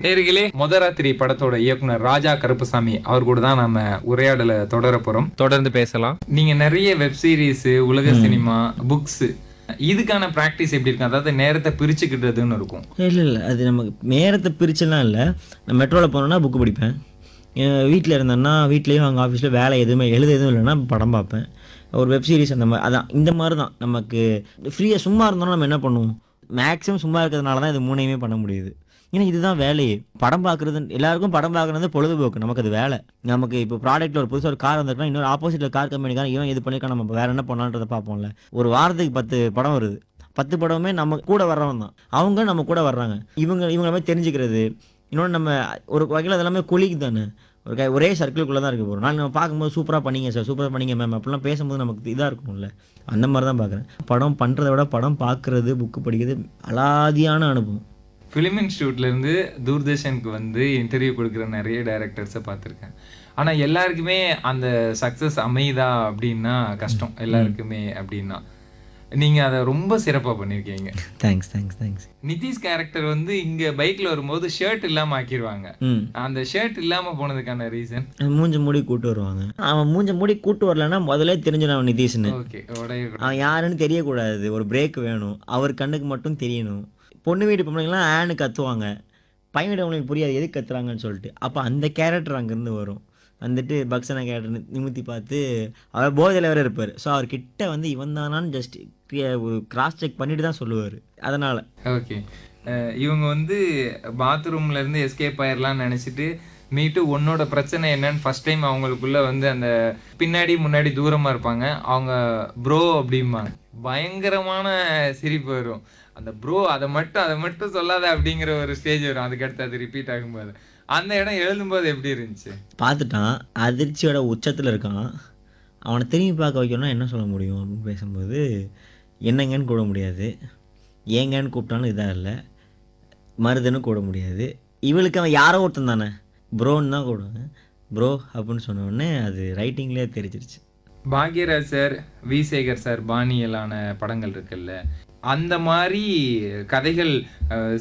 நேர்களே முதராத்திரி படத்தோட இயக்குனர் ராஜா கருப்புசாமி அவர் கூட தான் நம்ம உரையாடலை தொடர போறோம் தொடர்ந்து பேசலாம் நீங்க நிறைய வெப் சீரிஸ் உலக சினிமா புக்ஸ் இதுக்கான பிராக்டிஸ் எப்படி இருக்கு அதாவது நேரத்தை பிரிச்சுக்கிட்டதுன்னு இருக்கும் இல்லை இல்லை அது நமக்கு நேரத்தை பிரிச்சுலாம் இல்லை நான் மெட்ரோவில் போனேன்னா புக்கு படிப்பேன் வீட்டில் இருந்தேன்னா வீட்லேயும் அங்கே ஆஃபீஸில் வேலை எதுவுமே எழுத எதுவும் இல்லைன்னா படம் பார்ப்பேன் ஒரு வெப் சீரிஸ் அந்த மாதிரி அதான் இந்த மாதிரி தான் நமக்கு ஃப்ரீயாக சும்மா இருந்தோம்னா நம்ம என்ன பண்ணுவோம் மேக்ஸிமம் சும்மா இருக்கிறதுனால தான் இது மூணையுமே பண்ண முடியுது ஏன்னா இதுதான் வேலையே படம் பார்க்குறது எல்லாருக்கும் படம் பார்க்குறது பொழுதுபோக்கு நமக்கு அது வேலை நமக்கு இப்போ ப்ராடக்ட்டில் ஒரு புதுசாக ஒரு கார் வந்திருக்கா இன்னொரு ஆப்போசிட்டில் கார் கம்பெனிக்காரன் இவன் இது பண்ணியிருக்கான் நம்ம வேறு என்ன பண்ணலான்றதை பார்ப்போம்ல ஒரு வாரத்துக்கு பத்து படம் வருது பத்து படமுமே நம்ம கூட வர்றவன் தான் அவங்க நம்ம கூட வர்றாங்க இவங்க இவங்கள மாதிரி தெரிஞ்சுக்கிறது இன்னொன்று நம்ம ஒரு வகையில் அதெல்லாமே கொலிக்கு தானே ஒரு கை ஒரே சர்க்கிள்குள்ளே தான் இருக்க போகிறோம் நாளைக்கு நம்ம பார்க்கும்போது சூப்பராக பண்ணீங்க சார் சூப்பராக பண்ணீங்க மேம் அப்படிலாம் பேசும்போது நமக்கு இதாக இருக்கணும்ல அந்த மாதிரி தான் பார்க்குறேன் படம் பண்ணுறத விட படம் பார்க்குறது புக்கு படிக்கிறது அலாதியான அனுபவம் ஃபிலிம் இன்ஸ்டியூட்ல இருந்து தூர்தர்ஷனுக்கு வந்து இன்டர்வியூ கொடுக்குற நிறைய டைரக்டர்ஸை பார்த்துருக்கேன் ஆனா எல்லாருக்குமே அந்த சக்சஸ் அமையுதா அப்படின்னா கஷ்டம் எல்லாருக்குமே அப்படின்னா நீங்க அதை ரொம்ப சிறப்பா பண்ணிருக்கீங்க thanks thanks thanks Nitish character வந்து இங்க பைக்ல வரும்போது ஷர்ட் இல்லாம ஆக்கிடுவாங்க ம் அந்த ஷர்ட் இல்லாம போனதுக்கான ரீசன் மூஞ்ச மூடி கூட்டு வருவாங்க அவன் மூஞ்ச மூடி கூட்டு வரலன்னா முதல்ல தெரிஞ்சிடும் அவன் நிதிஷ்னு ஓகே உடைய அவன் யாருன்னு தெரியக்கூடாது ஒரு பிரேக் வேணும் அவர் கண்ணுக்கு மட்டும் தெரியணும் பொண்ணு வீட்டு பொம்பளைங்களாம் ஆன்னு கத்துவாங்க பையன் வீட்டு அவங்களுக்கு புரியாது எதுக்கு கத்துறாங்கன்னு சொல்லிட்டு அப்போ அந்த கேரக்டர் அங்கேருந்து வரும் வந்துட்டு பக்சனா கேரக்டர் நிமித்தி பார்த்து அவர் போதையில் வேறு இருப்பார் ஸோ அவர் கிட்ட வந்து இவன் தானான்னு ஜஸ்ட் ஒரு கிராஸ் செக் பண்ணிட்டு தான் சொல்லுவார் அதனால் ஓகே இவங்க வந்து பாத்ரூம்ல இருந்து எஸ்கேப் ஆயிரலாம்னு நினைச்சிட்டு மீட்டு உன்னோட பிரச்சனை என்னன்னு ஃபர்ஸ்ட் டைம் அவங்களுக்குள்ள வந்து அந்த பின்னாடி முன்னாடி தூரமா இருப்பாங்க அவங்க ப்ரோ அப்படிம்பாங்க பயங்கரமான சிரிப்பு வரும் அந்த ப்ரோ அதை மட்டும் அதை மட்டும் சொல்லாத அப்படிங்கிற ஒரு ஸ்டேஜ் வரும் அதுக்கடுத்து அது ரிப்பீட் ஆகும்போது அந்த இடம் எழுதும்போது எப்படி இருந்துச்சு பார்த்துட்டான் அதிர்ச்சியோட உச்சத்தில் இருக்கான் அவனை திரும்பி பார்க்க வைக்கணும்னா என்ன சொல்ல முடியும் அப்படின்னு பேசும்போது என்னங்கன்னு கூட முடியாது ஏங்கன்னு கூப்பிட்டாலும் இதாக இல்லை மருதுன்னு கூட முடியாது இவளுக்கு அவன் யாரோ ஒருத்தன் தானே ப்ரோன்னு தான் கூடுவாங்க ப்ரோ அப்படின்னு சொன்ன உடனே அது ரைட்டிங்லேயே தெரிஞ்சிருச்சு Bhagyaraj sir V Sekhar sir பாணியலான படங்கள் இருக்குல்ல அந்த மாதிரி கதைகள் அஹ்,